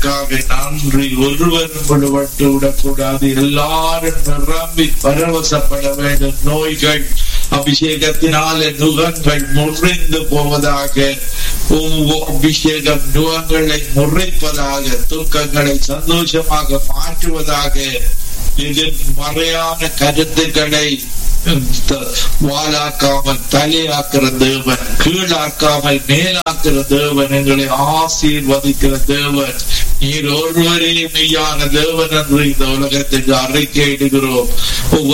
செய்ததற்காக நன்றி ஒருவரும் விடுபட்டு விடக்கூடாது எல்லாரும் நிரம்பி பரவசப்பட வேண்டும் நோய்கள் அபிஷேகத்தினால நுகங்கள் முறிந்து போவதாக ஒவ்வொரு அபிஷேகம் நுகங்களை முறைப்பதாக துக்கங்களை சந்தோஷமாக மாற்றுவதாக மறையான கருத்துக்களை வாலாக்காமல் தலையாக்குற தேவன் கீழாக்காமல் மேலாக்குற தேவன் எங்களை ஆசீர்வதிக்கிற தேவன் நீர் ஒருவரே மெய்யான தேவன் என்று இந்த உலகத்துக்கு அறிக்கையிடுகிறோம்